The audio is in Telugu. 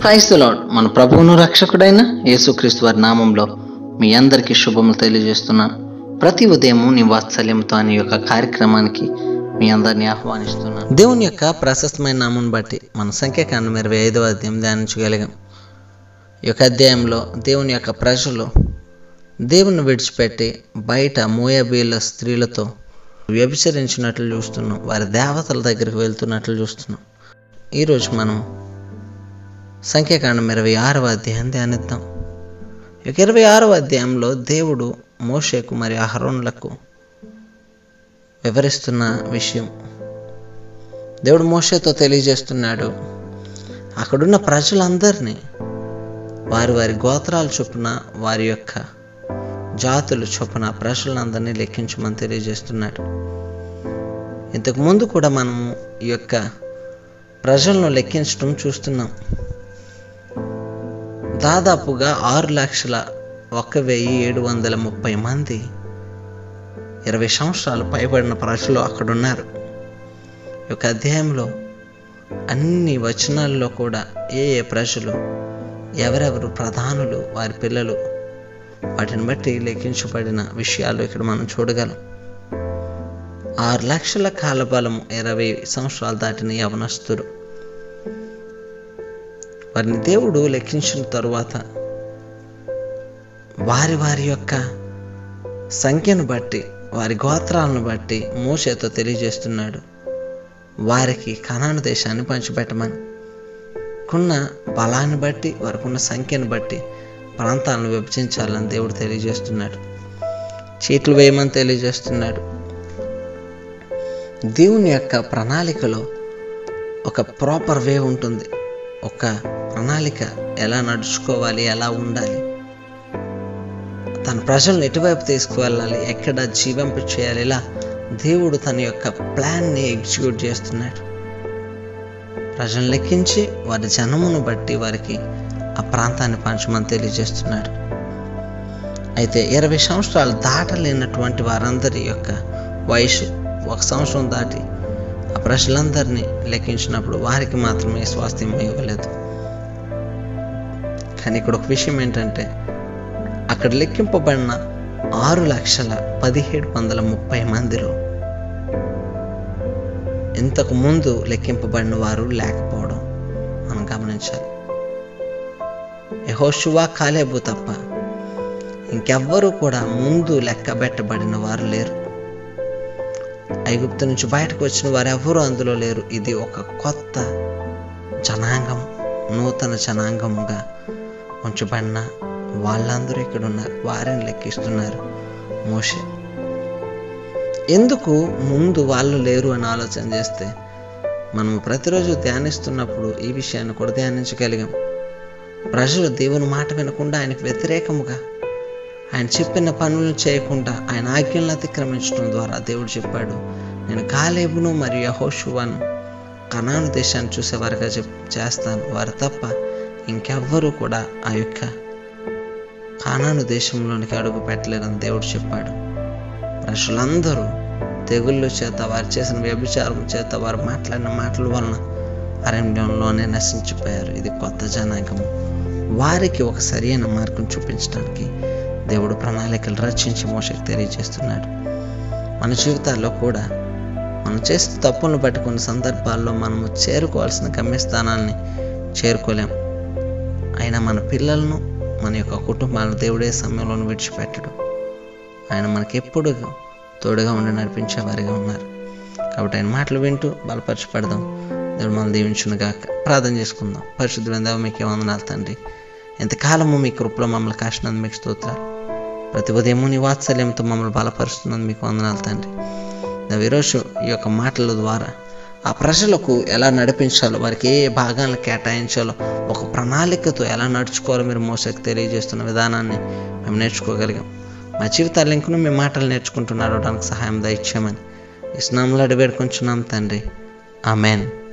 క్రైస్త లార్డ్ మన ప్రభువును రక్షకుడైన యేసుక్రీస్తు వారి నామంలో మీ అందరికీ శుభములు తెలియజేస్తున్నాను ప్రతి ఉదయము నీ వాత్సల్యంతో అనే యొక్క కార్యక్రమానికి మీ అందరినీ ఆహ్వానిస్తున్నాను దేవుని యొక్క ప్రశస్తమైన నామం బట్టి మన సంఖ్యాకాండం ఇరవై ఐదవ అధ్యాయం ధ్యానించగలిగాం ఈ యొక్క అధ్యాయంలో దేవుని యొక్క ప్రజలు దేవుని విడిచిపెట్టి బయట మోయాబీల స్త్రీలతో వ్యభిచరించినట్లు చూస్తున్నాం వారి దేవతల దగ్గరికి వెళ్తున్నట్లు చూస్తున్నాం ఈరోజు మనం సంఖ్యాకాండం ఇరవై ఆరవ అధ్యాయం ధ్యానిద్దాం ఇక ఇరవై ఆరవ అధ్యాయంలో దేవుడు మోషేకు మరియు అహరోన్లకు వివరిస్తున్న విషయం దేవుడు మోషేతో తెలియజేస్తున్నాడు అక్కడున్న ప్రజలందరినీ వారి వారి గోత్రాల చొప్పున వారి యొక్క జాతులు చొప్పున ప్రజలందరినీ లెక్కించమని తెలియజేస్తున్నాడు ఇంతకు ముందు కూడా మనము ఈ యొక్క ప్రజలను లెక్కించడం చూస్తున్నాం దాదాపుగా ఆరు లక్షల ఒక వెయ్యి ఏడు వందల ముప్పై మంది ఇరవై సంవత్సరాలు పైబడిన ప్రజలు అక్కడున్నారు ఈ యొక్క అధ్యాయంలో అన్ని వచనాల్లో కూడా ఏ ఏ ప్రజలు ఎవరెవరు ప్రధానులు వారి పిల్లలు వాటిని బట్టి లెక్కించబడిన విషయాలు ఇక్కడ మనం చూడగలం ఆరు లక్షల కాలబలం ఇరవై సంవత్సరాలు దాటిన యవనస్తులు వారిని దేవుడు లెక్కించిన తరువాత వారి వారి యొక్క సంఖ్యను బట్టి వారి గోత్రాలను బట్టి మోసేతో తెలియజేస్తున్నాడు వారికి కనాను దేశాన్ని పంచిపెట్టమని కున్న బలాన్ని బట్టి వారికున్న సంఖ్యను బట్టి ప్రాంతాలను విభజించాలని దేవుడు తెలియజేస్తున్నాడు చీట్లు వేయమని తెలియజేస్తున్నాడు దేవుని యొక్క ప్రణాళికలో ఒక ప్రాపర్ వే ఉంటుంది ఒక ప్రణాళిక ఎలా నడుచుకోవాలి ఎలా ఉండాలి తన ప్రజలను ఎటువైపు తీసుకువెళ్ళాలి ఎక్కడ జీవింప చేయాలి ఇలా దేవుడు తన యొక్క ప్లాన్ని ఎగ్జిక్యూట్ చేస్తున్నాడు ప్రజలను లెక్కించి వారి జనమును బట్టి వారికి ఆ ప్రాంతాన్ని పంచమని తెలియజేస్తున్నాడు అయితే ఇరవై సంవత్సరాలు దాటలేనటువంటి వారందరి యొక్క వయసు ఒక సంవత్సరం దాటి ఆ ప్రజలందరినీ లెక్కించినప్పుడు వారికి మాత్రమే స్వాస్థ్యం ఇవ్వలేదు కానీ ఇక్కడ ఒక విషయం ఏంటంటే అక్కడ లెక్కింపబడిన ఆరు లక్షల పదిహేడు వందల ముప్పై మందిలో ఇంతకు ముందు లెక్కింపబడిన వారు లేకపోవడం మనం గమనించాలి యహోషువా కాలేబు తప్ప ఇంకెవ్వరూ కూడా ముందు లెక్కబెట్టబడిన వారు లేరు ఐగుప్తు నుంచి బయటకు వచ్చిన వారు ఎవరు అందులో లేరు ఇది ఒక కొత్త జనాంగం నూతన జనాంగముగా ఉంచబడిన వాళ్ళందరూ ఇక్కడ ఉన్నారు వారిని లెక్కిస్తున్నారు మోషే ఎందుకు ముందు వాళ్ళు లేరు అని ఆలోచన చేస్తే మనము ప్రతిరోజు ధ్యానిస్తున్నప్పుడు ఈ విషయాన్ని కూడా ధ్యానించగలిగాం ప్రజలు దేవుని మాట వినకుండా ఆయనకు వ్యతిరేకముగా ఆయన చెప్పిన పనులను చేయకుండా ఆయన ఆజ్ఞలను అతిక్రమించడం ద్వారా దేవుడు చెప్పాడు నేను కాలేబును మరియు యహోషువాను కనాను దేశాన్ని చూసేవారుగా చెప్ చేస్తాను వారు తప్ప ఇంకెవ్వరూ కూడా ఆ యొక్క కానాను దేశంలోనికి అడుగు పెట్టలేరని దేవుడు చెప్పాడు ప్రజలందరూ తెగుళ్ళ చేత వారు చేసిన వ్యభిచారం చేత వారు మాట్లాడిన మాటల వలన అరణ్యంలోనే నశించిపోయారు ఇది కొత్త జనాంగము వారికి ఒక సరైన మార్గం చూపించడానికి దేవుడు ప్రణాళికలు రచించి మోసకి తెలియజేస్తున్నాడు మన జీవితాల్లో కూడా మనం చేసిన తప్పులను బట్టి కొన్ని సందర్భాల్లో మనము చేరుకోవాల్సిన గమ్యస్థానాన్ని చేరుకోలేం అయినా మన పిల్లలను మన యొక్క కుటుంబాలను దేవుడే సమయంలో విడిచిపెట్టడు ఆయన మనకి ఎప్పుడు తోడుగా ఉండి నడిపించే వారిగా ఉన్నారు కాబట్టి ఆయన మాటలు వింటూ బలపరచపడదాం దేవుడు మనం దీవించునుగాక ప్రార్థన చేసుకుందాం పరిశుద్ధులైన దేవ మీకే వందనాలు తండ్రి ఎంతకాలము మీ కృపలో మమ్మల్ని కాసినందుకు మీకు స్తోత్రాలు ప్రతి ఉదయము నీ వాత్సల్యంతో మమ్మల్ని బలపరుస్తున్నందుకు మీకు వందనాలు తండ్రి ఈరోజు ఈ యొక్క మాటల ద్వారా ఆ ప్రజలకు ఎలా నడిపించాలో వారికి ఏ భాగాలను కేటాయించాలో ఒక ప్రణాళికతో ఎలా నడుచుకోవాలో మీరు మోసకి తెలియజేస్తున్న విధానాన్ని మేము నేర్చుకోగలిగాం మా జీవితాలు ఇంకనూ మీ మాటలు నేర్చుకుంటూ నడవడానికి సహాయం దయచేయమని ఈ స్నామంలో అడివేడుకుంటున్నాం తండ్రి ఆమెన్